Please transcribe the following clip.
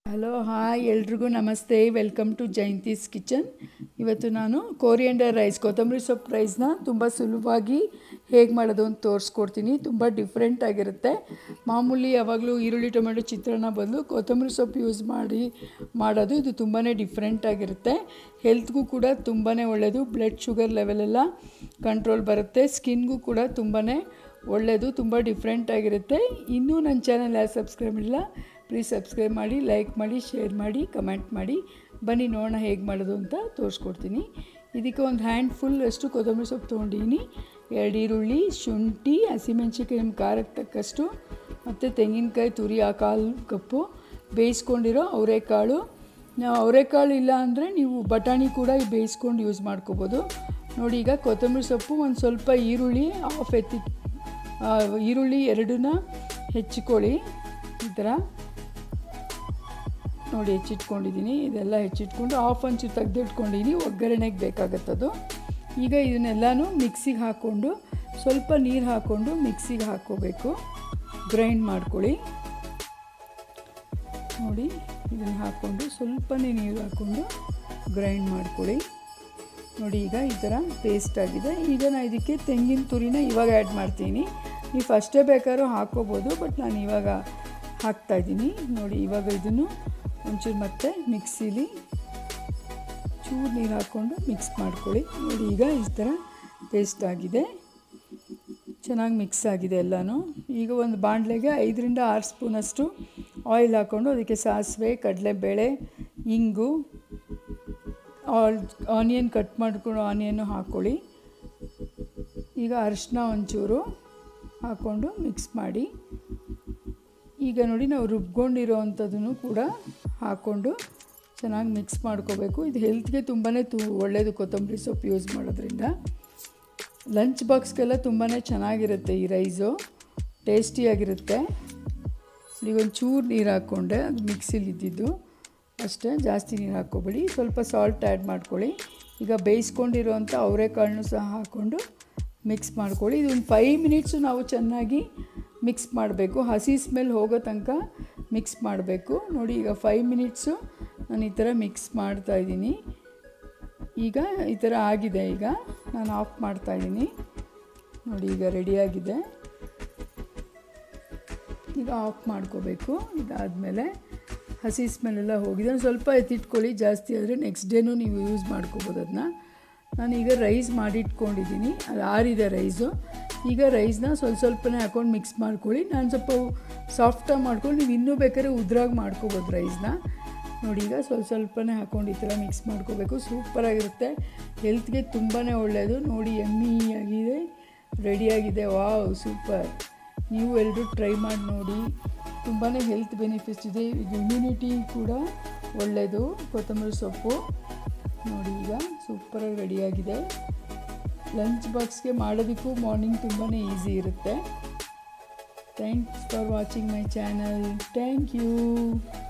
hello hi ಎಲ್ರಿಗೂ ನಮಸ್ತೆ welcome to Jayanthi's kitchen ಇವತ್ತು ನಾನು ಕೋರಿಯಂಡರ್ ರೈಸ್ ಕೊತ್ತಂಬರಿ ಸೊಪ್ಪು ರೈಸ್ನ ತುಂಬ ಸುಲಭವಾಗಿ ಹೇಗೆ ಮಾಡೋದು ಅಂತ ತೋರಿಸ್ಕೊಡ್ತೀನಿ ತುಂಬ ಡಿಫ್ರೆಂಟ್ ಆಗಿರುತ್ತೆ ಮಾಮೂಲಿ ಯಾವಾಗಲೂ ಈರುಳ್ಳಿ ಟೊಮೆಟೊ ಚಿತ್ರಾನ್ನ ಬದಲು ಕೊತ್ತಂಬರಿ ಸೊಪ್ಪು ಯೂಸ್ ಮಾಡಿ ಮಾಡೋದು ಇದು ತುಂಬಾ ಡಿಫ್ರೆಂಟ್ ಆಗಿರುತ್ತೆ ಹೆಲ್ತ್ಗೂ ಕೂಡ ತುಂಬಾ ಒಳ್ಳೆಯದು ಬ್ಲಡ್ ಶುಗರ್ ಲೆವೆಲೆಲ್ಲ ಕಂಟ್ರೋಲ್ ಬರುತ್ತೆ ಸ್ಕಿನ್ಗೂ ಕೂಡ ತುಂಬಾ ಒಳ್ಳೆಯದು ತುಂಬ ಡಿಫ್ರೆಂಟ್ ಆಗಿರುತ್ತೆ ಇನ್ನೂ ನನ್ನ ಚಾನಲ್ ಯಾರು ಸಬ್ಸ್ಕ್ರೈಬ್ ಮಾಡಿಲ್ಲ ಪ್ಲೀಸ್ ಸಬ್ಸ್ಕ್ರೈಬ್ ಮಾಡಿ ಲೈಕ್ ಮಾಡಿ ಶೇರ್ ಮಾಡಿ ಕಮೆಂಟ್ ಮಾಡಿ ಬನ್ನಿ ನೋಡೋಣ ಹೇಗೆ ಮಾಡೋದು ಅಂತ ತೋರಿಸ್ಕೊಡ್ತೀನಿ ಇದಕ್ಕೆ ಒಂದು ಹ್ಯಾಂಡ್ ಫುಲ್ ಅಷ್ಟು ಕೊತ್ತಂಬರಿ ಸೊಪ್ಪು ತೊಗೊಂಡಿದ್ದೀನಿ ಎರಡು ಈರುಳ್ಳಿ ಶುಂಠಿ ಹಸಿಮೆಣ್ಸಿನ್ಕಾಯಿ ನಿಮ್ಮ ಖಾರಕ್ಕೆ ತಕ್ಕಷ್ಟು ಮತ್ತು ತೆಂಗಿನಕಾಯಿ ತುರಿ ಆ ಕಾಲು ಕಪ್ಪು ಬೇಯಿಸ್ಕೊಂಡಿರೋ ಅವರೆಕಾಳು ನಾವು ಅವರೆಕಾಳು ಇಲ್ಲ ಅಂದರೆ ನೀವು ಬಟಾಣಿ ಕೂಡ ಬೇಯಿಸ್ಕೊಂಡು ಯೂಸ್ ಮಾಡ್ಕೋಬೋದು ನೋಡಿ ಈಗ ಕೊತ್ತಂಬರಿ ಸೊಪ್ಪು ಒಂದು ಸ್ವಲ್ಪ ಈರುಳ್ಳಿ ಆಫ್ ಎತ್ತಿ ಆ, ಈರುಳ್ಳಿ ಎರಡನ್ನ ಹೆಚ್ಚಿಕೊಳ್ಳಿ ಈ ಥರ ನೋಡಿ ಹೆಚ್ಚಿಟ್ಕೊಂಡಿದ್ದೀನಿ ಇದೆಲ್ಲ ಹೆಚ್ಚಿಟ್ಕೊಂಡು ಆಫ್ ಒಂಚೂರು ತೆಗೆದಿಟ್ಕೊಂಡಿದ್ದೀನಿ ಒಗ್ಗರಣೆಗೆ ಬೇಕಾಗತ್ತದು ಈಗ ಇದನ್ನೆಲ್ಲನೂ ಮಿಕ್ಸಿಗೆ ಹಾಕ್ಕೊಂಡು ಸ್ವಲ್ಪ ನೀರು ಹಾಕ್ಕೊಂಡು ಮಿಕ್ಸಿಗೆ ಹಾಕ್ಕೋಬೇಕು ಗ್ರೈಂಡ್ ಮಾಡ್ಕೊಳ್ಳಿ ನೋಡಿ ಇದನ್ನು ಹಾಕ್ಕೊಂಡು ಸ್ವಲ್ಪನೇ ನೀರು ಹಾಕ್ಕೊಂಡು ಗ್ರೈಂಡ್ ಮಾಡ್ಕೊಳ್ಳಿ ನೋಡಿ ಈಗ ಈ ಥರ ಪೇಸ್ಟ್ ಆಗಿದೆ ಈಗ ನಾನು ಇದಕ್ಕೆ ತೆಂಗಿನ ತುರಿನ ಇವಾಗ ಆ್ಯಡ್ ಮಾಡ್ತೀನಿ ನೀವು ಫಸ್ಟೇ ಬೇಕಾದ್ರೂ ಹಾಕ್ಕೋಬೋದು ಬಟ್ ನಾನು ಇವಾಗ ಹಾಕ್ತಾಯಿದ್ದೀನಿ ನೋಡಿ ಇವಾಗ ಇದನ್ನು ಒಂಚೂರು ಮತ್ತೆ ಮಿಕ್ಸಿಲಿ ಚೂರು ನೀರು ಹಾಕ್ಕೊಂಡು ಮಿಕ್ಸ್ ಮಾಡ್ಕೊಳ್ಳಿ ನೋಡಿ ಈಗ ಈ ಥರ ಪೇಸ್ಟ್ ಆಗಿದೆ ಚೆನ್ನಾಗಿ ಮಿಕ್ಸ್ ಆಗಿದೆ ಎಲ್ಲನೂ ಈಗ ಒಂದು ಬಾಣಲೆಗೆ ಐದರಿಂದ ಆರು ಸ್ಪೂನಷ್ಟು ಆಯಿಲ್ ಹಾಕ್ಕೊಂಡು ಅದಕ್ಕೆ ಸಾಸಿವೆ ಕಡಲೆಬೇಳೆ ಇಂಗು ಆಲ್ ಆನಿಯನ್ ಕಟ್ ಮಾಡ್ಕೊಂಡು ಆನಿಯನ್ನು ಹಾಕ್ಕೊಳ್ಳಿ ಈಗ ಅರಿಶಿನ ಒಂಚೂರು ಹಾಕ್ಕೊಂಡು ಮಿಕ್ಸ್ ಮಾಡಿ ಈಗ ನೋಡಿ ನಾವು ರುಬ್ಕೊಂಡಿರೋ ಅಂಥದ್ದನ್ನು ಕೂಡ ಹಾಕ್ಕೊಂಡು ಚೆನ್ನಾಗಿ ಮಿಕ್ಸ್ ಮಾಡ್ಕೋಬೇಕು ಇದು ಹೆಲ್ತ್ಗೆ ತುಂಬಾ ತು ಒಳ್ಳೆಯದು ಕೊತ್ತಂಬರಿ ಸೊಪ್ಪು ಯೂಸ್ ಮಾಡೋದ್ರಿಂದ ಲಂಚ್ ಬಾಕ್ಸ್ಗೆಲ್ಲ ತುಂಬಾ ಚೆನ್ನಾಗಿರುತ್ತೆ ಈ ರೈಸು ಟೇಸ್ಟಿಯಾಗಿರುತ್ತೆ ಈಗ ಒಂದು ಚೂರು ನೀರು ಹಾಕ್ಕೊಂಡೆ ಅದು ಮಿಕ್ಸಿಲಿ ಇದ್ದಿದ್ದು ಅಷ್ಟೇ ಜಾಸ್ತಿ ನೀರು ಹಾಕ್ಕೊಬೇಡಿ ಸ್ವಲ್ಪ ಸಾಲ್ಟ್ ಆ್ಯಡ್ ಮಾಡ್ಕೊಳ್ಳಿ ಈಗ ಬೇಯಿಸ್ಕೊಂಡಿರೋವಂಥ ಅವರೆಕಾಳನ್ನು ಸಹ ಹಾಕ್ಕೊಂಡು ಮಿಕ್ಸ್ ಮಾಡ್ಕೊಳ್ಳಿ ಇದು ಒಂದು ಫೈವ್ ಮಿನಿಟ್ಸು ನಾವು ಚೆನ್ನಾಗಿ ಮಿಕ್ಸ್ ಮಾಡಬೇಕು ಹಸಿ ಸ್ಮೆಲ್ ಹೋಗೋ ತನಕ ಮಿಕ್ಸ್ ಮಾಡಬೇಕು ನೋಡಿ ಈಗ ಫೈವ್ ಮಿನಿಟ್ಸು ನಾನು ಈ ಥರ ಮಿಕ್ಸ್ ಮಾಡ್ತಾಯಿದ್ದೀನಿ ಈಗ ಈ ಥರ ಆಗಿದೆ ಈಗ ನಾನು ಆಫ್ ಮಾಡ್ತಾಯಿದ್ದೀನಿ ನೋಡಿ ಈಗ ರೆಡಿಯಾಗಿದೆ ಈಗ ಆಫ್ ಮಾಡ್ಕೋಬೇಕು ಇದಾದಮೇಲೆ ಹಸಿ ಸ್ಮೆಲ್ಲೆಲ್ಲ ಹೋಗಿದೆ ಒಂದು ಸ್ವಲ್ಪ ಎತ್ತಿಟ್ಕೊಳ್ಳಿ ಜಾಸ್ತಿ ಆದರೆ ನೆಕ್ಸ್ಟ್ ಡೇನೂ ನೀವು ಯೂಸ್ ಮಾಡ್ಕೋಬೋದು ಅದನ್ನ ನಾನೀಗ ರೈಸ್ ಮಾಡಿಟ್ಕೊಂಡಿದ್ದೀನಿ ಅದು ಆರಿದೆ ರೈಸು ಈಗ ರೈಸ್ನ ಸ್ವಲ್ಪ ಸ್ವಲ್ಪನೇ ಹಾಕ್ಕೊಂಡು ಮಿಕ್ಸ್ ಮಾಡ್ಕೊಳ್ಳಿ ನಾನು ಸ್ವಲ್ಪ ಸಾಫ್ಟಾಗಿ ಮಾಡ್ಕೊಂಡು ನೀವು ಇನ್ನೂ ಬೇಕಾದ್ರೆ ಉದ್ರಾಗಿ ಮಾಡ್ಕೋಬೋದು ರೈಸ್ನ ನೋಡಿ ಈಗ ಸ್ವಲ್ಪ ಸ್ವಲ್ಪನೇ ಹಾಕ್ಕೊಂಡು ಈ ಥರ ಮಿಕ್ಸ್ ಮಾಡ್ಕೋಬೇಕು ಸೂಪರಾಗಿರುತ್ತೆ ಹೆಲ್ತ್ಗೆ ತುಂಬಾ ಒಳ್ಳೆಯದು ನೋಡಿ ಎಮ್ಮಿ ಆಗಿದೆ ರೆಡಿಯಾಗಿದೆ ವಾವ್ ಸೂಪರ್ ನೀವು ಎಲ್ಲರೂ ಟ್ರೈ ಮಾಡಿ ನೋಡಿ ತುಂಬಾ ಹೆಲ್ತ್ ಬೆನಿಫಿಟ್ಸ್ ಇದೆ ಇದು ಇಮ್ಯುನಿಟಿ ಕೂಡ ಒಳ್ಳೆಯದು ಕೊತ್ತಂಬರಿ ಸೊಪ್ಪು ನೋಡಿ ಈಗ ಸೂಪರಾಗಿ ರೆಡಿಯಾಗಿದೆ ಲಂಚ್ ಬಾಕ್ಸ್ಗೆ ಮಾಡೋದಕ್ಕೂ ಮಾರ್ನಿಂಗ್ ತುಂಬಾ ಈಸಿ ಇರುತ್ತೆ thanks for watching my channel thank you